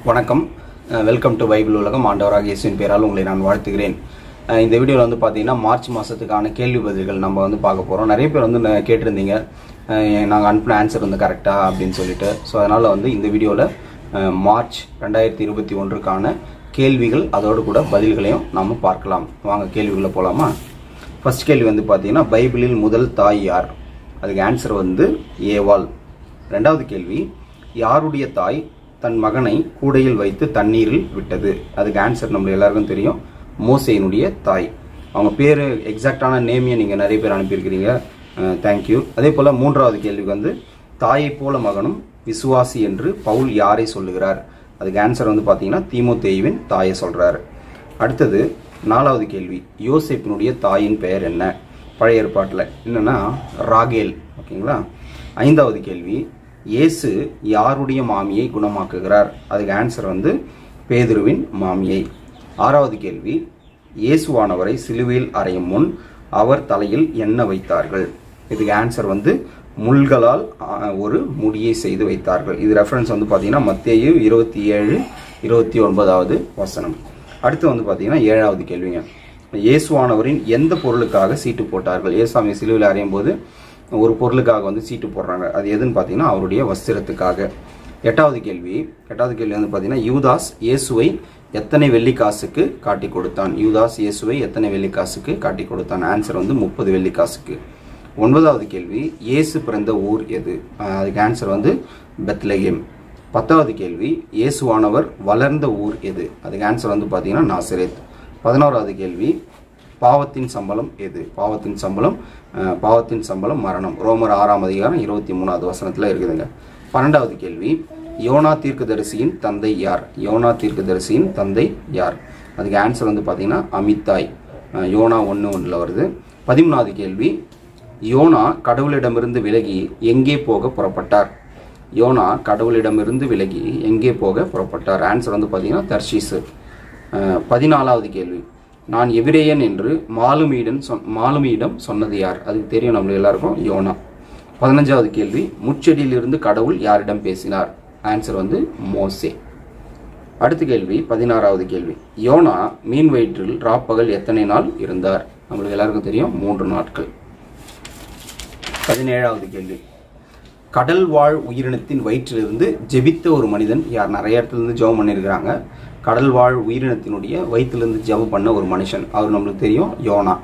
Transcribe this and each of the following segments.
வணக்கம் welcome to Bible உலகம் ஆண்டவராக இயேசுவின் பேரால் உங்களை நான் வாழ்த்துகிறேன் அஹ் இந்த வீடியோவில் வந்து பார்த்தீங்கன்னா மார்ச் மாதத்துக்கான கேள்வி பதில்கள் நம்ம வந்து பார்க்க போகிறோம் நிறைய பேர் வந்து ந- கேட்டிருந்தீங்க நாங்கள் அனுப்பின ஆன்சர் வந்து கரெக்டாக அப்படின்னு சொல்லிட்டு ஸோ அதனால் வந்து இந்த வீடியோவில் மார்ச் ரெண்டாயிரத்தி இருபத்தி ஒன்றுக்கான கேள்விகள் அதோடு கூட பதில்களையும் நாம் பார்க்கலாம் வாங்க கேள்விகளை போகலாமா ஃபர்ஸ்ட் கேள்வி வந்து பார்த்தீங்கன்னா பைபிளில் முதல் தாய் யார் அதுக்கு ஆன்சர் வந்து ஏவாள் ரெண்டாவது கேள்வி யாருடைய தாய் தன் மகனை கூடையில் வைத்து தண்ணீரில் விட்டது அதுக்கு ஆன்சர் நம்ம எல்லாருக்கும் தெரியும் மோசையினுடைய தாய் அவங்க பேர் எக்ஸாக்டான நேமையை நீங்கள் நிறைய பேர் அனுப்பியிருக்கிறீங்க தேங்க்யூ அதே போல் மூன்றாவது கேள்விக்கு வந்து தாயைப் போல மகனும் விசுவாசி என்று பவுல் யாரை சொல்லுகிறார் அதுக்கு ஆன்சர் வந்து பார்த்தீங்கன்னா தீமோத்தேயுவின் தாயை சொல்கிறாரு அடுத்தது நாலாவது கேள்வி யோசேப்பினுடைய தாயின் பெயர் என்ன பழைய ஏற்பாட்டில் என்னன்னா ராகேல் ஓகேங்களா ஐந்தாவது கேள்வி இயேசு யாருடைய மாமியை குணமாக்குகிறார் அதுக்கு ஆன்சர் வந்து பேதுருவின் மாமியை ஆறாவது கேள்வி இயேசுவானவரை சிலுவையில் அறையும் முன் அவர் தலையில் என்ன வைத்தார்கள் இதுக்கு ஆன்சர் வந்து முள்களால் ஆ, ஒரு முடியை செய்து வைத்தார்கள் இது ரெஃபரன்ஸ் வந்து பார்த்தீங்கன்னா மத்தேயு இருபத்தி ஏழு இருபத்தி ஒன்பதாவது வசனம் அடுத்து வந்து பார்த்தீங்கன்னா ஏழாவது கேள்விங்க இயேசுவானவரின் எந்த பொருளுக்காக சீட்டு போட்டார்கள் இயேசுவாமி சிலுவையில் அறையும் போது ஒரு பொருளுக்காக வந்து சீட்டு போடுறாங்க அது எதுன்னு பார்த்தீங்கன்னா அவருடைய வஸ்திரத்துக்காக எட்டாவது கேள்வி எட்டாவது கேள்வி வந்து பார்த்தீங்கன்னா யூதாஸ் இயேசுவை எத்தனை வெள்ளிக்காசுக்கு காட்டி கொடுத்தான் யூதாஸ் இயேசுவை எத்தனை வெள்ளிக்காசுக்கு காட்டி கொடுத்தான் ஆன்சர் வந்து முப்பது வெள்ளிக்காசுக்கு ஒன்பதாவது கேள்வி இயேசு பிறந்த ஊர் எது அஹ் அதுக்கு ஆன்சர் வந்து பெத்லகேம் பத்தாவது கேள்வி இயேசுவானவர் வளர்ந்த ஊர் எது அதுக்கு ஆன்சர் வந்து பார்த்தீங்கன்னா நாசரேத் பதினோராவது கேள்வி பாவத்தின் சம்பளம் எது பாவத்தின் சம்பளம் அஹ், பாவத்தின் சம்பளம் மரணம் ரோமர் ஆறாம் அதிகாரம் இருபத்தி மூணாவது வசனத்தில் இருக்குதுங்க பன்னெண்டாவது கேள்வி யோனா தீர்க்கதரிசியின் தந்தை யார் யோனா தீர்க்கதரிசியின் தந்தை யார் அதுக்கு ஆன்சர் வந்து பார்த்தீங்கன்னா அமித்தாய் அஹ், யோனா ஒன்று ஒன்றில் வருது பதிமூணாவது கேள்வி யோனா கடவுளிடமிருந்து விலகி எங்கே போக புறப்பட்டார் யோனா கடவுளிடமிருந்து விலகி எங்கே போக புறப்பட்டார் ஆன்சர் வந்து பார்த்தீங்கன்னா தர்ஷீஸு அஹ், பதினாலாவது கேள்வி நான் எபிரேயன் என்று மாலுமியிடம் சொன் மாலுமியிடம் சொன்னது யார் அதுக்கு தெரியும் நம்ம எல்லாருக்கும் யோனா பதினஞ்சாவது கேள்வி முச்செடியிலிருந்து கடவுள் யாரிடம் பேசினார் ஆன்சர் வந்து மோசே அடுத்த கேள்வி பதினாறாவது கேள்வி யோனா மீன் வயிற்றில் ராப்பகல் எத்தனை நாள் இருந்தார் நம்மளுக்கு எல்லாருக்கும் தெரியும் மூன்று நாட்கள் பதினேழாவது கேள்வி கடல் வாழ் உயிரினத்தின் வயிற்றிலிருந்து ஜெபித்த ஒரு மனிதன் யார் நிறைய இடத்துல இருந்து ஜெபம் பண்ணியிருக்கிறாங்க கடல் வாழ் உயிரினத்தினுடைய வயிற்றிலிருந்து ஜெபம் பண்ண ஒரு மனுஷன் அவர் நம்மளுக்கு தெரியும் யோனா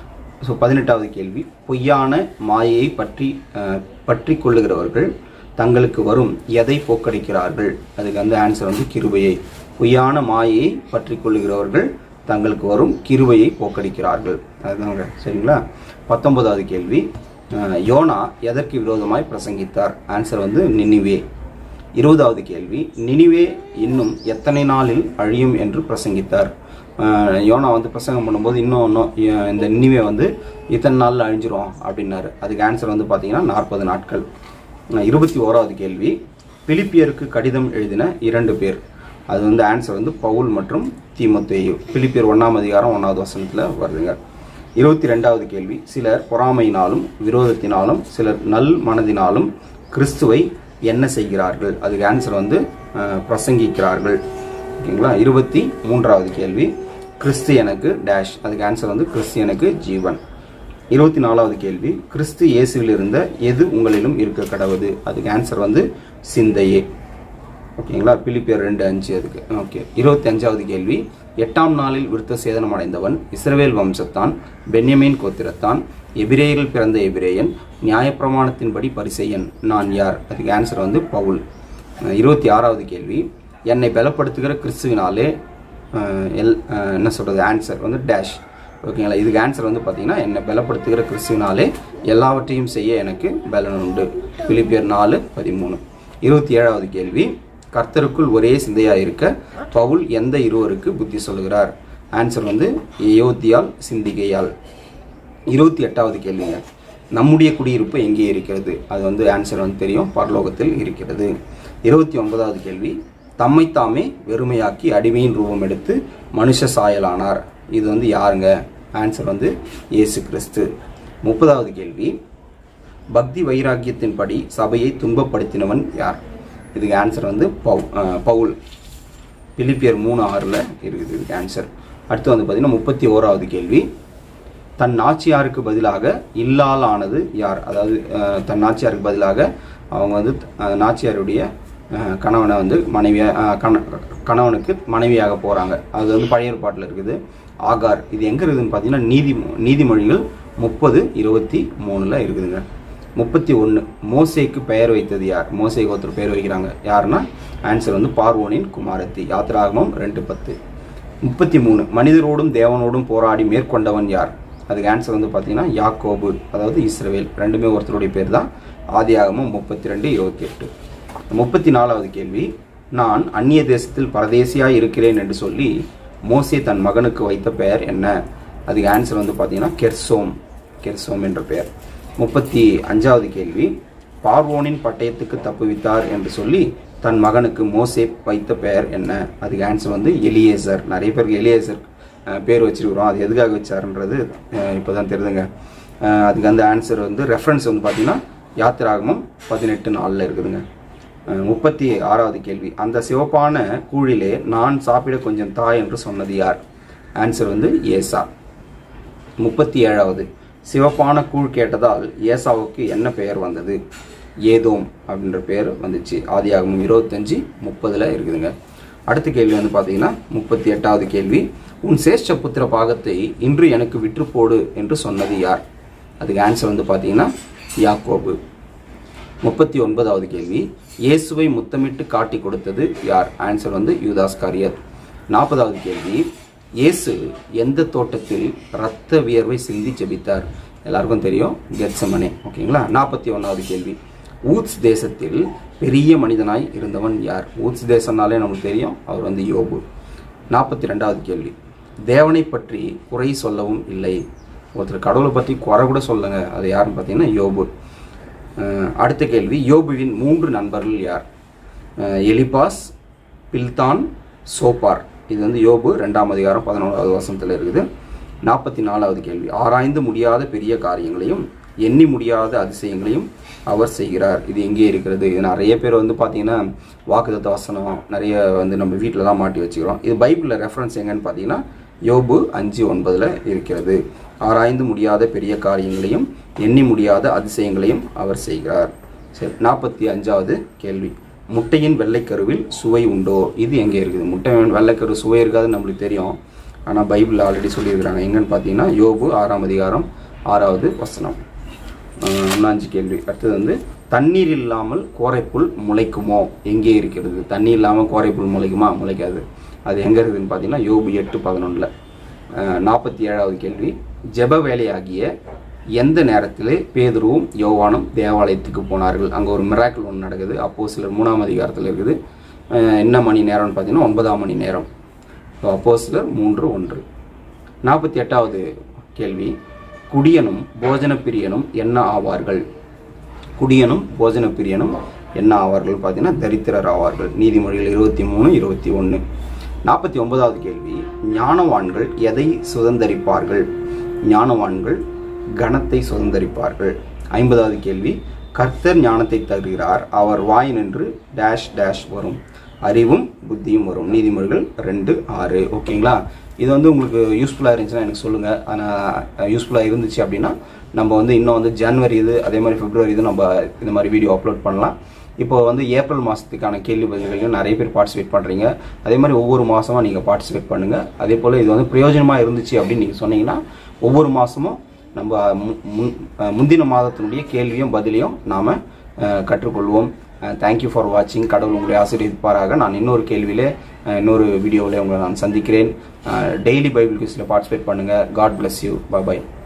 ஸோ பதினெட்டாவது கேள்வி பொய்யான மாயையை பற்றி அஹ், பற்றி கொள்ளுகிறவர்கள் தங்களுக்கு வரும் எதை போக்கடிக்கிறார்கள் அதுக்கு வந்து ஆன்சர் வந்து கிருபையை பொய்யான மாயையை பற்றி கொள்ளுகிறவர்கள் தங்களுக்கு வரும் கிருபையை போக்கடிக்கிறார்கள் அதுதாங்க சரிங்களா பத்தொன்பதாவது கேள்வி அஹ், யோனா எதற்கு விரோதமாய் பிரசங்கித்தார் ஆன்சர் வந்து நினிவே இருபதாவது கேள்வி நினிவே இன்னும் எத்தனை நாளில் அழியும் என்று பிரசங்கித்தார் அஹ் யோனா வந்து பிரசங்கம் பண்ணும்போது இன்னும் இன்னும் அஹ் இந்த நினிவே வந்து இத்தனை நாளில் அழிஞ்சிரும் அப்படின்னாரு அதுக்கு ஆன்சர் வந்து பார்த்தீங்கன்னா நாற்பது நாட்கள் அஹ் இருபத்தி ஓராவது கேள்வி பிலிப்பியருக்கு கடிதம் எழுதின இரண்டு பேர் அது வந்து ஆன்சர் வந்து பவுல் மற்றும் தீமத்தேயு பிலிப்பியர் ஒன்றாம் அதிகாரம் ஒன்றாவது வசனத்தில் வருதுங்க இருபத்தி ரெண்டாவது கேள்வி சிலர் பொறாமையினாலும் விரோதத்தினாலும் சிலர் நல் மனதினாலும் கிறிஸ்துவை என்ன செய்கிறார்கள் அதுக்கு ஆன்சர் வந்து அஹ், பிரசங்கிக்கிறார்கள் ஓகேங்களா இருபத்தி மூன்றாவது கேள்வி கிறிஸ்து எனக்கு டேஷ் அதுக்கு ஆன்சர் வந்து கிறிஸ்து எனக்கு ஜீவன் இருபத்தி நாலாவது கேள்வி கிறிஸ்து இயேசுவில் இருந்த எது உங்களிலும் இருக்க கடவுது அதுக்கு ஆன்சர் வந்து சிந்தையே ஓகேங்களா பிலிப்பியர் ரெண்டு அஞ்சு அதுக்கு ஓகே இருபத்தி அஞ்சாவது கேள்வி எட்டாம் நாளில் விருத்த சேதனம் அடைந்தவன் இஸ்ரவேல் வம்சத்தான் பென்யமீன் கோத்திரத்தான் எபிரேயரில் பிறந்த எபிரேயன் நியாயப்பிரமாணத்தின்படி பரிசெயன் நான் யார் அதுக்கு ஆன்சர் வந்து பவுல் அஹ் இருபத்தி ஆறாவது கேள்வி என்னை பலப்படுத்துகிற கிறிஸ்துவினாலே அஹ், எல் அஹ், என்ன சொல்கிறது ஆன்சர் வந்து டேஷ் ஓகேங்களா இதுக்கு ஆன்சர் வந்து பார்த்தீங்கன்னா என்னை பலப்படுத்துகிற கிறிஸ்துவினாலே எல்லாவற்றையும் செய்ய எனக்கு பலன் உண்டு பிலிப்பியர் நாலு பதிமூணு இருபத்தி ஏழாவது கேள்வி கர்த்தருக்குள் ஒரே சிந்தையாக இருக்க பவுல் எந்த இருவருக்கு புத்தி சொல்லுகிறார் ஆன்சர் வந்து யோத்தியால் சிந்திகையால் இருபத்தி எட்டாவது கேள்விங்க நம்முடைய குடியிருப்பு எங்கே இருக்கிறது அது வந்து ஆன்சர் வந்து தெரியும் பரலோகத்தில் இருக்கிறது இருபத்தி ஒன்பதாவது கேள்வி தம்மைத்தாமே வெறுமையாக்கி அடிமையின் ரூபம் எடுத்து மனுஷ சாயலானார் இது வந்து யாருங்க ஆன்சர் வந்து இயேசு கிறிஸ்து முப்பதாவது கேள்வி பக்தி வைராக்கியத்தின்படி சபையை துன்பப்படுத்தினவன் யார் இதுக்கு ஆன்சர் வந்து பவு அஹ் பவுல் பிலிப்பியர் மூணு ஆறில் இருக்குது இதுக்கு ஆன்சர் அடுத்து வந்து பார்த்தீங்கன்னா முப்பத்தி ஓராவது கேள்வி தன் நாச்சியாருக்கு பதிலாக இல்லால் ஆனது யார் அதாவது அஹ், தன் நாச்சியாருக்கு பதிலாக அவங்க வந்து அஹ், நாச்சியாருடைய அஹ், கணவனை வந்து மனைவியா அஹ், கண கணவனுக்கு மனைவியாக போகிறாங்க அது வந்து பழைய ஏற்பாட்டில் இருக்குது ஆகார் இது எங்கே இருக்குதுன்னு பார்த்தீங்கன்னா நீதி நீதிமொழிகள் முப்பது இருபத்தி மூணில் இருக்குதுங்க முப்பத்தி ஒன்று மோசேக்கு பெயர் வைத்தது யார் மோசேக்கு ஒருத்தர் பெயர் வைக்கிறாங்க யாருன்னா ஆன்சர் வந்து பார்வோனின் குமாரத்தி யாத்திராகமம் ரெண்டு பத்து முப்பத்தி மூணு மனிதரோடும் தேவனோடும் போராடி மேற்கொண்டவன் யார் அதுக்கு ஆன்சர் வந்து பார்த்தீங்கன்னா யாக்கோபு அதாவது இஸ்ரவேல் ரெண்டுமே ஒருத்தருடைய பேர் தான் ஆதியாகமம் முப்பத்தி ரெண்டு இருபத்தி எட்டு முப்பத்தி நாலாவது கேள்வி நான் அந்நிய தேசத்தில் பரதேசியாய் இருக்கிறேன் என்று சொல்லி மோசே தன் மகனுக்கு வைத்த பெயர் என்ன அதுக்கு ஆன்சர் வந்து பார்த்தீங்கன்னா கெர்சோம் கெர்சோம் என்ற பெயர் முப்பத்தி அஞ்சாவது கேள்வி பார்வோனின் பட்டயத்துக்கு தப்புவித்தார் என்று சொல்லி தன் மகனுக்கு மோசே வைத்த பெயர் என்ன அதுக்கு ஆன்சர் வந்து எலியேசர் நிறைய பேருக்கு எலியேசர் அஹ், பேர் வச்சிருக்கிறோம் அது எதுக்காக வச்சாருன்றது அஹ், இப்போதான் தெரியுதுங்க அஹ், அதுக்கு அந்த ஆன்சர் வந்து ரெஃபரன்ஸ் வந்து பார்த்தீங்கன்னா யாத்திராகமம் பதினெட்டு நாளில் இருக்குதுங்க அஹ், முப்பத்தி ஆறாவது கேள்வி அந்த சிவப்பான கூழிலே நான் சாப்பிட கொஞ்சம் தா என்று சொன்னது யார் ஆன்சர் வந்து ஏசா முப்பத்தி ஏழாவது சிவப்பான கூழ் கேட்டதால் ஏசாவுக்கு என்ன பெயர் வந்தது ஏதோம் அப்படின்ற பெயர் வந்துச்சு ஆதியாகமம் இருபத்தஞ்சு முப்பதில் இருக்குதுங்க அடுத்த கேள்வி வந்து பார்த்தீங்கன்னா முப்பத்தி எட்டாவது கேள்வி உன் சேஷ்ட புத்திர பாகத்தை இன்று எனக்கு விற்று போடு என்று சொன்னது யார் அதுக்கு ஆன்சர் வந்து பார்த்தீங்கன்னா யாக்கோபு முப்பத்தி ஒன்பதாவது கேள்வி இயேசுவை முத்தமிட்டு காட்டி கொடுத்தது யார் ஆன்சர் வந்து யூதாஸ் காரியர் நாற்பதாவது கேள்வி இயேசு எந்த தோட்டத்தில் இரத்த வியர்வை சிந்தி ஜெபித்தார் எல்லாருக்கும் தெரியும் கெட்சமனே ஓகேங்களா நாற்பத்தி ஒன்றாவது கேள்வி ஊத்ஸ் தேசத்தில் பெரிய மனிதனாய் இருந்தவன் யார் ஊத்ஸ் தேசம்னாலே நமக்கு தெரியும் அவர் வந்து யோபு நாற்பத்தி ரெண்டாவது கேள்வி தேவனை பற்றி குறை சொல்லவும் இல்லை ஒருத்தர் கடவுளை பற்றி குறை கூட சொல்லுங்க அது யாருன்னு பார்த்தீங்கன்னா யோபு அஹ் அடுத்த கேள்வி யோபுவின் மூன்று நண்பர்கள் யார் அஹ் எலிபாஸ் பில்தான் சோப்பார் இது வந்து யோபு ரெண்டாம் அதிகாரம் பதினோராவது வசனத்தில் இருக்குது நாற்பத்தி நாலாவது கேள்வி ஆராய்ந்து முடியாத பெரிய காரியங்களையும் எண்ணி முடியாத அதிசயங்களையும் அவர் செய்கிறார் இது எங்கே இருக்கிறது இது நிறைய பேர் வந்து பார்த்தீங்கன்னா வாக்குதத்த வசனம் நிறைய வந்து நம்ம வீட்டில் தான் மாட்டி வச்சுக்கிறோம் இது பைபிளில் ரெஃபரன்ஸ் எங்கன்னு பார்த்தீங்கன்னா யோபு அஞ்சு ஒன்பதில் இருக்கிறது ஆராய்ந்து முடியாத பெரிய காரியங்களையும் எண்ணி முடியாத அதிசயங்களையும் அவர் செய்கிறார் சரி நாற்பத்தி அஞ்சாவது கேள்வி முட்டையின் வெள்ளைக்கருவில் சுவை உண்டோ இது எங்கே இருக்குது முட்டையின் வெள்ளைக்கரு சுவை இருக்காது நம்மளுக்கு தெரியும் ஆனால் பைபிளில் ஆல்ரெடி சொல்லியிருக்கிறாங்க எங்கன்னு பார்த்தீங்கன்னா யோபு ஆறாம் அதிகாரம் ஆறாவது வசனம் ஆஹ் இன்னும் அஞ்சு கேள்வி அடுத்தது வந்து தண்ணீர் இல்லாமல் கோரைப்புல் முளைக்குமோ எங்கே இருக்கிறது தண்ணி இல்லாமல் கோரைப்புல் முளைக்குமா முளைக்காது அது எங்கே இருக்குதுன்னு பார்த்தீங்கன்னா யோபு எட்டு பதினொன்றில் நாற்பத்தி ஏழாவது கேள்வி ஜெப வேலையாகிய எந்த நேரத்திலே பேதுருவும் யோவானும் தேவாலயத்துக்கு போனார்கள் அங்கே ஒரு மிராக்கிள் ஒன்று நடக்குது அப்போ சிலர் மூணாம் அதிகாரத்தில் இருக்குது ஆஹ் என்ன மணி நேரம்னு பார்த்தீங்கன்னா ஒன்பதாம் மணி நேரம் அப்போ சிலர் மூன்று ஒன்று நாற்பத்தி எட்டாவது கேள்வி குடியனும் போஜன பிரியனும் என்ன ஆவார்கள் குடியனும் போஜன பிரியனும் என்ன ஆவார்கள் பார்த்தீங்கன்னா தரித்திரர் ஆவார்கள் நீதிமொழிகள் இருபத்தி மூணு இருபத்தி ஒன்று நாற்பத்தி ஒன்பதாவது கேள்வி ஞானவான்கள் எதை சுதந்தரிப்பார்கள் ஞானவான்கள் கணத்தை சுதந்தரிப்பார்கள் ஐம்பதாவது கேள்வி கர்த்தர் ஞானத்தை தருகிறார் அவர் வாய் நின்று டேஷ் டேஷ் வரும் அறிவும் புத்தியும் வரும் நீதிமொழிகள் ரெண்டு ஆறு ஓகேங்களா இது வந்து உங்களுக்கு யூஸ்ஃபுல்லாக இருந்துச்சுன்னா எனக்கு சொல்லுங்கள் ஆனால் யூஸ்ஃபுல்லாக இருந்துச்சு அப்படின்னா நம்ம வந்து இன்னும் வந்து ஜனவரி இது அதே மாதிரி பிப்ரவரி இது நம்ம இந்த மாதிரி வீடியோ அப்லோட் பண்ணலாம் இப்போ வந்து ஏப்ரல் மாதத்துக்கான கேள்வி பதில்களையும் நிறைய பேர் பார்ட்டிசிபேட் பண்ணுறீங்க அதே மாதிரி ஒவ்வொரு மாதமும் நீங்கள் பார்ட்டிசிபேட் பண்ணுங்கள் அதே போல் இது வந்து பிரயோஜனமாக இருந்துச்சு அப்படின்னு நீங்கள் சொன்னீங்கன்னா ஒவ்வொரு மாதமும் நம்ம மு- முன் அஹ் முந்தின மாதத்தினுடைய கேள்வியும் பதிலையும் நாம் கற்றுக்கொள்வோம் தேங்க்யூ ஃபார் வாட்சிங் கடவுள் உங்களை ஆசீர்வதிப்பாராக நான் இன்னொரு கேள்வியிலே அஹ் இன்னொரு வீடியோவில் உங்களை நான் சந்திக்கிறேன் டெய்லி பைபிள் குவிஸில் பார்ட்டிசிபேட் பண்ணுங்கள் காட் bless யூ பாய்